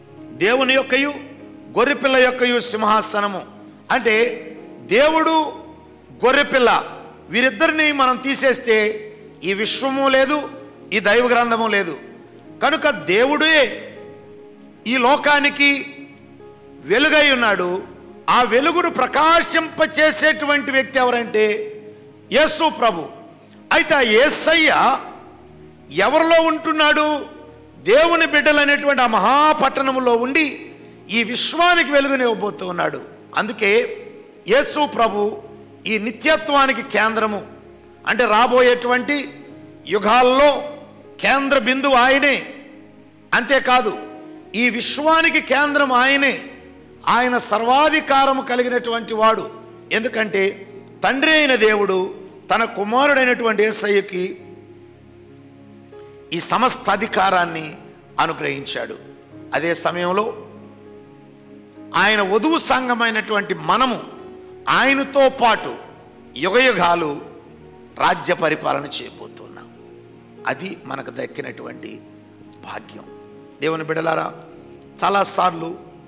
దేవుని యొక్కయు గొర్రెపిల్ల యొక్కయు సింహాసనము అంటే దేవుడు గొర్రెపిల్ల వీరిద్దరిని మనం తీసేస్తే ఈ విశ్వము లేదు ఈ దైవ గ్రంథము లేదు కనుక దేవుడే ఈ లోకానికి వెలుగై ఉన్నాడు ఆ వెలుగును ప్రకాశింపచేసేటువంటి వ్యక్తి ఎవరంటే యేసు ప్రభు అయితే ఆ యేసయ్య ఎవరిలో ఉంటున్నాడు దేవుని బిడ్డలనేటువంటి ఆ మహాపట్టణములో ఉండి ఈ విశ్వానికి వెలుగునివ్వబోతూ ఉన్నాడు అందుకే యేసు ప్రభు ఈ నిత్యత్వానికి కేంద్రము అంటే రాబోయేటువంటి యుగాల్లో కేంద్ర బిందువు ఆయనే అంతేకాదు ఈ విశ్వానికి కేంద్రం ఆయనే ఆయన సర్వాధికారము కలిగినటువంటి వాడు ఎందుకంటే తండ్రి అయిన దేవుడు తన కుమారుడైనటువంటి యేసయ్యకి ఈ సమస్త అధికారాన్ని అనుగ్రహించాడు అదే సమయంలో ఆయన వధువు సంఘమైనటువంటి మనము ఆయనతో పాటు యుగయుగాలు రాజ్య పరిపాలన చేయబోతున్నాం అది మనకు దక్కినటువంటి భాగ్యం దేవుని బిడలారా చాలాసార్లు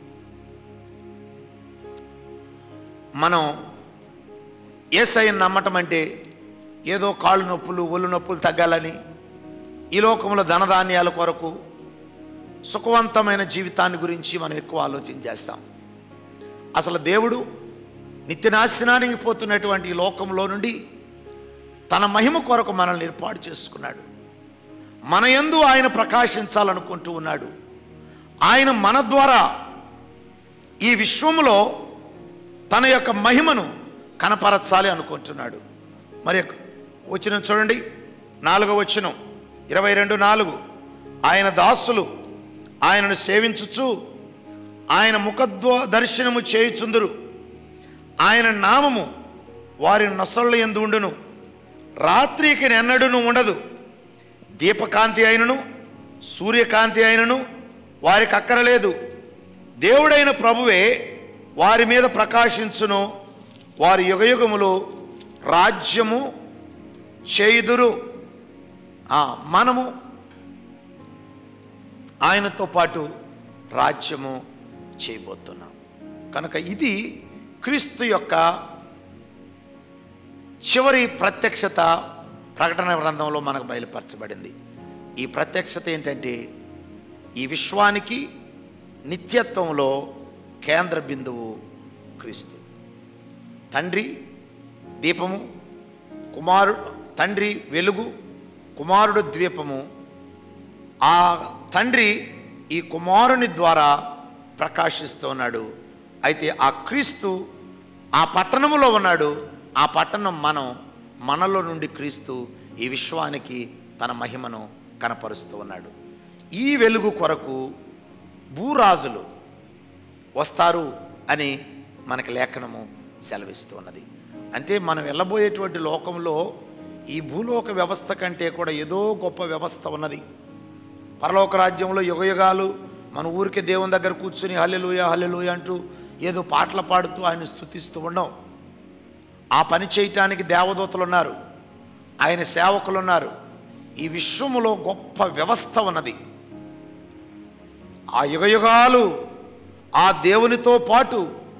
మనం ఏసైని నమ్మటం అంటే ఏదో కాళ్ళు నొప్పులు ఒళ్ళు నొప్పులు తగ్గాలని ఈ లోకంలో ధనధాన్యాల కొరకు సుఖవంతమైన జీవితాన్ని గురించి మనం ఎక్కువ ఆలోచన చేస్తాం అసలు దేవుడు నిత్యనాశనానికి పోతున్నటువంటి ఈ లోకంలో నుండి తన మహిమ కొరకు మనల్ని ఏర్పాటు చేసుకున్నాడు మన యందు ఆయన ప్రకాశించాలనుకుంటూ ఉన్నాడు ఆయన మన ద్వారా ఈ విశ్వములో తన యొక్క మహిమను కనపరచాలి అనుకుంటున్నాడు మరి వచ్చిన చూడండి నాలుగో వచనం ఇరవై రెండు నాలుగు ఆయన దాసులు ఆయనను సేవించుచు ఆయన ముఖద్వ దర్శనము చేయుచుందురు ఆయన నామము వారి నొసళ్ళ ఎందు ఉండును రాత్రికి నెన్నడును ఉండదు దీపకాంతి అయినను సూర్యకాంతి అయినను వారికి అక్కరలేదు దేవుడైన ప్రభువే వారి మీద ప్రకాశించును వారి యుగయుగములు రాజ్యము చేయుదురు ఆ, మనము ఆయనతో పాటు రాజ్యము చేయబోతున్నాం కనుక ఇది క్రీస్తు యొక్క చివరి ప్రత్యక్షత ప్రకటన గ్రంథంలో మనకు బయలుపరచబడింది ఈ ప్రత్యక్షత ఏంటంటే ఈ విశ్వానికి నిత్యత్వంలో కేంద్ర బిందువు క్రీస్తు తండ్రి దీపము కుమారుడు తండ్రి వెలుగు కుమారుడు ద్వీపము ఆ తండ్రి ఈ కుమారుని ద్వారా ప్రకాశిస్తూ ఉన్నాడు అయితే ఆ క్రీస్తు ఆ పట్టణములో ఉన్నాడు ఆ పట్టణం మనం మనలో నుండి క్రీస్తు ఈ విశ్వానికి తన మహిమను కనపరుస్తూ ఉన్నాడు ఈ వెలుగు కొరకు భూరాజులు వస్తారు అని మనకి లేఖనము సెలవిస్తూ ఉన్నది అంటే మనం వెళ్ళబోయేటువంటి లోకంలో ఈ భూలోక వ్యవస్థ కంటే కూడా ఏదో గొప్ప వ్యవస్థ ఉన్నది పరలోక రాజ్యంలో యుగయుగాలు మన ఊరికే దేవుని దగ్గర కూర్చుని హల్లెలూయ హల్లెలూయ అంటూ ఏదో పాటలు పాడుతూ ఆయన స్థుతిస్తూ ఉండం ఆ పని చేయటానికి దేవదూతలు ఉన్నారు ఆయన సేవకులు ఉన్నారు ఈ విశ్వములో గొప్ప వ్యవస్థ ఉన్నది ఆ యుగయుగాలు ఆ దేవునితో పాటు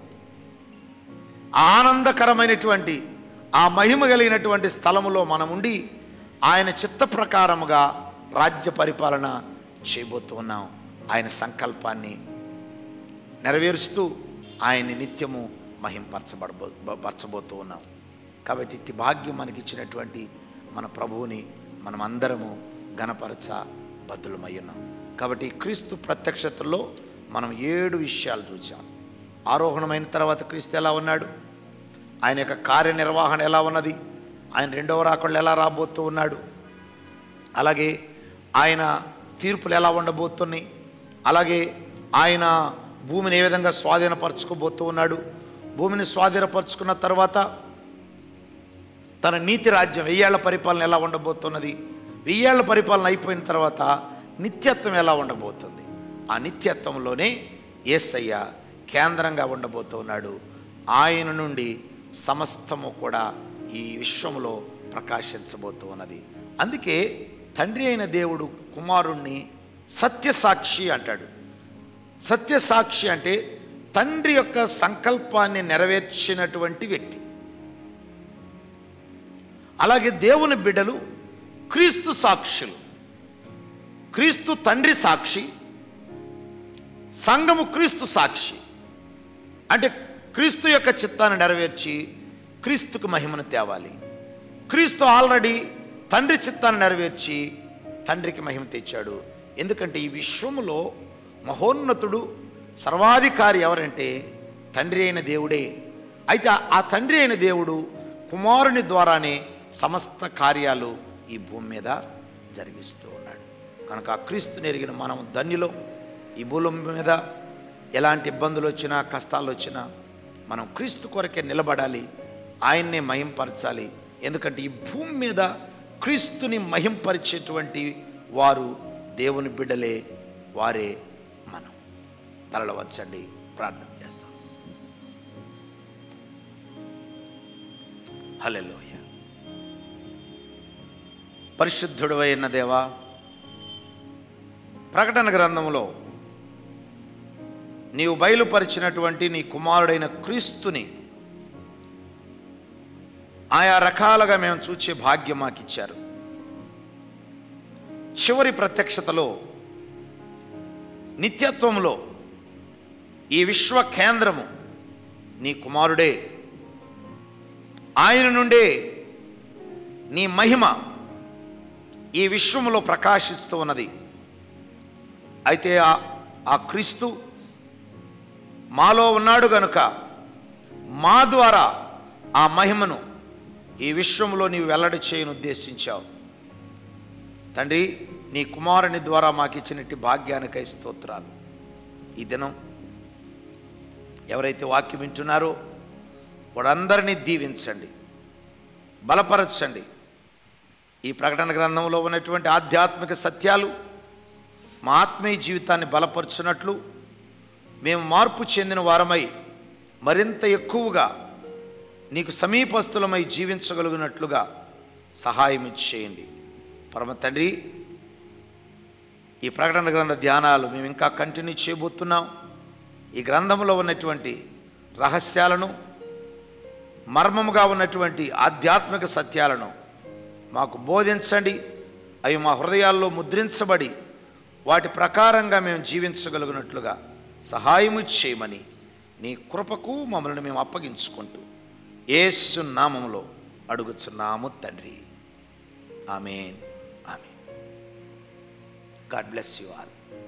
ఆనందకరమైనటువంటి ఆ మహిమ కలిగినటువంటి స్థలములో మనం ఉండి ఆయన చిత్త ప్రకారముగా రాజ్య పరిపాలన చేయబోతూ ఉన్నాం ఆయన సంకల్పాన్ని నెరవేరుస్తూ ఆయన్ని నిత్యము మహింపరచబడబో బ- పరచబోతూ ఉన్నాం కాబట్టి ఇట్టి భాగ్యం మనకి ఇచ్చినటువంటి మన ప్రభువుని మనం అందరము గణపరచ బద్దులమై ఉన్నాం కాబట్టి క్రీస్తు ప్రత్యక్షతలో మనం ఏడు విషయాలు చూసాం ఆరోహణమైన తర్వాత క్రీస్తు ఎలా ఉన్నాడు ఆయన యొక్క కార్యనిర్వహణ ఎలా ఉన్నది ఆయన రెండవ రాకళ్ళు ఎలా రాబోతూ ఉన్నాడు అలాగే ఆయన తీర్పులు ఎలా ఉండబోతున్నాయి అలాగే ఆయన భూమిని ఏ విధంగా స్వాధీనపరచుకోబోతూ ఉన్నాడు భూమిని స్వాధీనపరచుకున్న తర్వాత తన నీతి రాజ్యం వెయ్యేళ్ల పరిపాలన ఎలా ఉండబోతున్నది వెయ్యేళ్ల పరిపాలన అయిపోయిన తర్వాత నిత్యత్వం ఎలా ఉండబోతుంది ఆ నిత్యత్వంలోనే యేసయ్య కేంద్రంగా ఉండబోతూ ఉన్నాడు ఆయన నుండి సమస్తము కూడా ఈ విశ్వములో ప్రకాశించబోతూ ఉన్నది అందుకే తండ్రి అయిన దేవుడు కుమారుణ్ణి సత్యసాక్షి అంటాడు సత్యసాక్షి అంటే తండ్రి యొక్క సంకల్పాన్ని నెరవేర్చినటువంటి వ్యక్తి అలాగే దేవుని బిడ్డలు క్రీస్తు సాక్షులు క్రీస్తు తండ్రి సాక్షి సంఘము క్రీస్తు సాక్షి అంటే క్రీస్తు యొక్క చిత్తాన్ని నెరవేర్చి క్రీస్తుకు మహిమను తేవాలి క్రీస్తు ఆల్రెడీ తండ్రి చిత్తాన్ని నెరవేర్చి తండ్రికి మహిమ తెచ్చాడు ఎందుకంటే ఈ విశ్వములో మహోన్నతుడు సర్వాధికారి ఎవరంటే తండ్రి అయిన దేవుడే అయితే ఆ- ఆ తండ్రి అయిన దేవుడు కుమారుని ద్వారానే సమస్త కార్యాలు ఈ భూమి మీద జరిగిస్తూ ఉన్నాడు కనుక ఆ క్రీస్తుని ఎరిగిన మనం ధన్యులో ఈ భూమి మీద ఎలాంటి ఇబ్బందులు వచ్చినా కష్టాలు వచ్చినా మనం క్రీస్తు కొరకే నిలబడాలి ఆయన్నే మహింపరచాలి ఎందుకంటే ఈ భూమి మీద క్రీస్తుని మహింపరిచేటువంటి వారు దేవుని బిడ్డలే వారే మనం తలలు వచ్చండి ప్రార్థన చేస్తాం హల్లెలూయ పరిశుద్ధుడు అయిన దేవా ప్రకటన గ్రంథంలో నీవు బయలుపరిచినటువంటి నీ కుమారుడైన క్రీస్తుని ఆయా రకాలుగా మేము చూచే భాగ్యం మాకు ఇచ్చారు చివరి ప్రత్యక్షతలో నిత్యత్వంలో ఈ విశ్వ కేంద్రము నీ కుమారుడే ఆయన నుండే నీ మహిమ ఈ విశ్వములో ప్రకాశిస్తూ ఉన్నది అయితే ఆ- ఆ క్రీస్తు మాలో ఉన్నాడు గనుక మా ద్వారా ఆ మహిమను ఈ విశ్వంలో నీవు వెల్లడి చేయను ఉద్దేశించావు తండ్రి నీ కుమారుని ద్వారా మాకు ఇచ్చినట్టు భాగ్యానికై స్తోత్రాలు ఈ దినం ఎవరైతే వాక్యం వింటున్నారో వారందరినీ దీవించండి బలపరచండి ఈ ప్రకటన గ్రంథంలో ఉన్నటువంటి ఆధ్యాత్మిక సత్యాలు మా ఆత్మీయ జీవితాన్ని బలపరుచున్నట్లు మేము మార్పు చెందిన వారమై మరింత ఎక్కువగా నీకు సమీపస్తులమై జీవించగలిగినట్లుగా సహాయం చేయండి పరమ తండ్రి ఈ ప్రకటన గ్రంథ ధ్యానాలు మేము ఇంకా కంటిన్యూ చేయబోతున్నాం ఈ గ్రంథంలో ఉన్నటువంటి రహస్యాలను మర్మముగా ఉన్నటువంటి ఆధ్యాత్మిక సత్యాలను మాకు బోధించండి అవి మా హృదయాల్లో ముద్రించబడి వాటి ప్రకారంగా మేము జీవించగలిగినట్లుగా సహాయము చేయమని నీ కృపకు మమ్మల్ని మేము అప్పగించుకుంటూ ఏసు నామములో అడుగుచున్నాము తండ్రి amen amen God bless you all